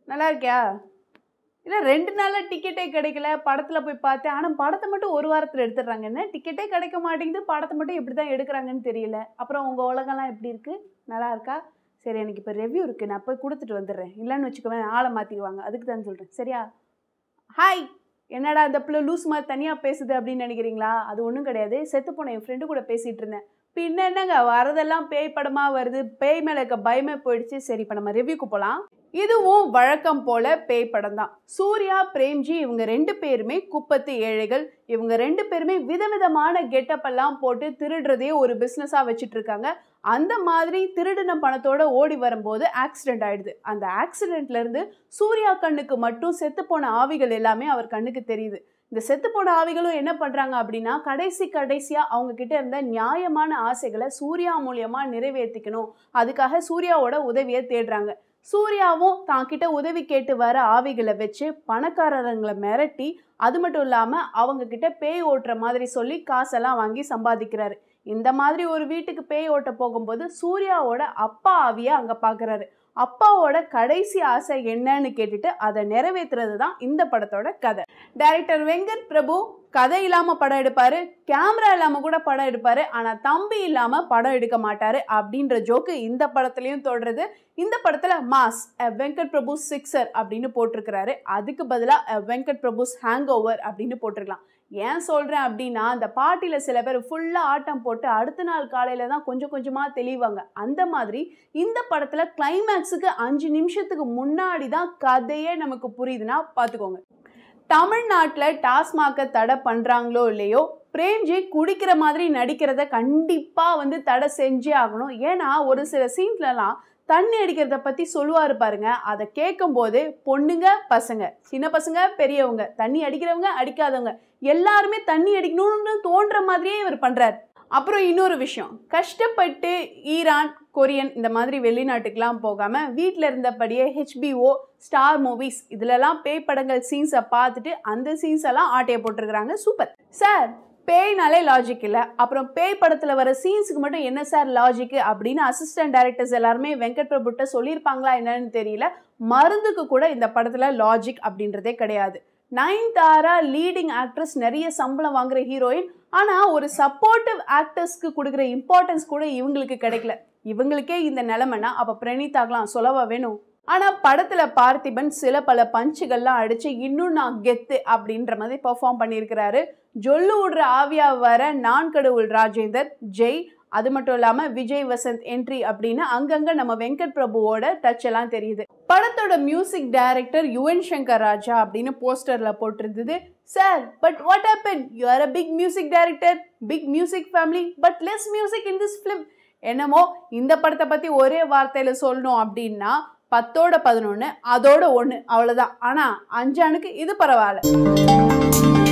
நல்லா இருக்கியா இல்லை ரெண்டு நாளாக டிக்கெட்டே கிடைக்கல படத்தில் போய் பார்த்தேன் ஆனால் படத்தை மட்டும் ஒரு வாரத்தில் எடுத்துடுறாங்க என்ன டிக்கெட்டே கிடைக்க மாட்டேங்குது படத்தை மட்டும் எப்படி தான் எடுக்கிறாங்கன்னு தெரியல அப்புறம் உங்கள் உலகம்லாம் எப்படி இருக்குது நல்லா இருக்கா சரி எனக்கு இப்போ ரெவ்யூ இருக்குது நான் போய் கொடுத்துட்டு வந்துடுறேன் இல்லைன்னு வச்சுக்கோவேன் ஆளை மாற்றிடுவாங்க அதுக்கு தான் சொல்கிறேன் சரியா ஹாய் என்னடா இந்த பிள்ளை லூஸ் மாதிரி தனியாக பேசுது அப்படின்னு நினைக்கிறீங்களா அது ஒன்றும் கிடையாது செத்து போன என் ஃப்ரெண்டு கூட பேசிகிட்டு இருந்தேன் பின்ன என்னங்க வரதெல்லாம் பேய் படமாக வருது பேய் மேலே இருக்க பயமே போயிடுச்சு சரி இப்போ நம்ம ரிவ்யூக்கு போகலாம் இதுவும் வழக்கம் போல பேய் படம் தான் சூர்யா பிரேம்ஜி இவங்க ரெண்டு பேருமே குப்பத்து ஏழைகள் இவங்க ரெண்டு பேருமே விதவிதமான கெட்டப் எல்லாம் போட்டு திருடுறதே ஒரு பிஸ்னஸாக வச்சுட்டு இருக்காங்க அந்த மாதிரி திருடின பணத்தோட ஓடி வரும்போது ஆக்சிடென்ட் ஆயிடுது அந்த ஆக்சிடென்ட்ல இருந்து சூர்யா கண்ணுக்கு மட்டும் செத்து போன ஆவிகள் எல்லாமே அவர் கண்ணுக்கு தெரியுது இந்த செத்து போன ஆவிகளும் என்ன பண்றாங்க அப்படின்னா கடைசி கடைசியா அவங்க கிட்ட இருந்த நியாயமான ஆசைகளை சூர்யா மூலியமா நிறைவேற்றிக்கணும் அதுக்காக சூர்யாவோட உதவியை தேடுறாங்க சூர்யாவும் தான் கிட்ட உதவி கேட்டு வர ஆவிகளை வச்சு பணக்காரங்களை மிரட்டி அது மட்டும் இல்லாம அவங்க கிட்ட பேய் ஓட்டுற மாதிரி சொல்லி காசெல்லாம் வாங்கி சம்பாதிக்கிறாரு இந்த மாதிரி ஒரு வீட்டுக்கு பேய் ஓட்ட போகும்போது சூர்யாவோட அப்பா ஆவியை அங்க பாக்குறாரு அப்பாவோட கடைசி ஆசை என்னன்னு கேட்டுட்டு அதை நிறைவேற்றுறது தான் இந்த படத்தோட கதை டைரக்டர் வெங்கட் பிரபு கதை இல்லாம படம் எடுப்பாரு கேமரா இல்லாம கூட படம் எடுப்பாரு ஆனா தம்பி இல்லாம படம் எடுக்க மாட்டாரு அப்படின்ற ஜோக்கு இந்த படத்துலயும் தொடருது இந்த படத்துல மாஸ் வெங்கட் பிரபு சிக்ஸர் அப்படின்னு போட்டிருக்கிறாரு அதுக்கு பதிலா வெங்கட் பிரபுஸ் ஹேங் ஓவர் அப்படின்னு போட்டிருக்கலாம் ஏன் சொல்கிறேன் அப்படின்னா அந்த பாட்டியில் சில பேர் ஃபுல்லாக ஆட்டம் போட்டு அடுத்த நாள் காலையில் தான் கொஞ்சம் கொஞ்சமாக தெளிவாங்க அந்த மாதிரி இந்த படத்தில் கிளைமேக்ஸுக்கு அஞ்சு நிமிஷத்துக்கு முன்னாடி தான் கதையே நமக்கு புரியுதுன்னா பார்த்துக்கோங்க தமிழ்நாட்டில் டாஸ்மாகை தடை பண்ணுறாங்களோ இல்லையோ பிரேம்ஜி குடிக்கிற மாதிரி நடிக்கிறத கண்டிப்பாக வந்து தடை செஞ்சே ஆகணும் ஏன்னா ஒரு சில சீன்ஸ்லலாம் தண்ணி அடிக்கிறத பற்றி சொல்லுவார் பாருங்க அதை கேட்கும்போது பொண்ணுங்க பசங்க சின்ன பசங்க பெரியவங்க தண்ணி அடிக்கிறவங்க அடிக்காதவங்க எல்லாருமே தண்ணி அடிக்கணும்னு தோன்ற மாதிரியே இவர் பண்ணுறாரு அப்புறம் இன்னொரு விஷயம் கஷ்டப்பட்டு ஈரான் கொரியன் இந்த மாதிரி வெளிநாட்டுக்கெலாம் போகாமல் வீட்டில் இருந்தபடியே ஹெச்பிஓ ஸ்டார் மூவிஸ் இதுலலாம் பேய் படங்கள் சீன்ஸை பார்த்துட்டு அந்த சீன்ஸ் எல்லாம் ஆட்டையை போட்டிருக்கிறாங்க சூப்பர் சார் பேய்னாலே லாஜிக் இல்லை அப்புறம் பேய் படத்தில் வர சீன்ஸுக்கு மட்டும் என்ன சார் லாஜிக் அப்படின்னு அசிஸ்டன்ட் டைரக்டர்ஸ் எல்லாருமே வெங்கட் பிரபுட்ட சொல்லியிருப்பாங்களா என்னன்னு தெரியல மருந்துக்கு கூட இந்த படத்தில் லாஜிக் அப்படின்றதே கிடையாது நயன்தாரா லீடிங் ஆக்ட்ரஸ் நிறைய சம்பளம் வாங்குற ஹீரோயின் ஆனால் ஒரு சப்போர்ட்டிவ் ஆக்டர்ஸ்க்கு கொடுக்குற இம்பார்ட்டன்ஸ் கூட இவங்களுக்கு கிடைக்கல இவங்களுக்கே இந்த நிலைமைனா அப்போ பிரணீதாகலாம் சொல்லவா வேணும் ஆனால் படத்தில் பார்த்திபன் சில பல பஞ்சுகள்லாம் அடித்து இன்னும் நான் கெத்து அப்படின்ற மாதிரி பெர்ஃபார்ம் பண்ணியிருக்கிறாரு ஜொல்லு விடுற ஆவியா வர நான் கடவுள் ராஜேந்தர் ஜெய் அது மட்டும் இல்லாமல் விஜய் வசந்த் என்ட்ரி அப்படின்னு அங்கங்கே நம்ம வெங்கட் பிரபுவோட டச் எல்லாம் தெரியுது படத்தோட மியூசிக் டைரக்டர் யுவன் சங்கர் ராஜா அப்படின்னு போஸ்டரில் போட்டிருந்தது sir but what happen you are a big music director big music family but less music in this film என்னமோ இந்த படத்தை பற்றி ஒரே வார்த்தையில் சொல்லணும் அப்படின்னா பத்தோட பதினொன்று அதோட ஒன்று அவ்வளோதான் ஆனால் அஞ்சானுக்கு இது பரவாயில்ல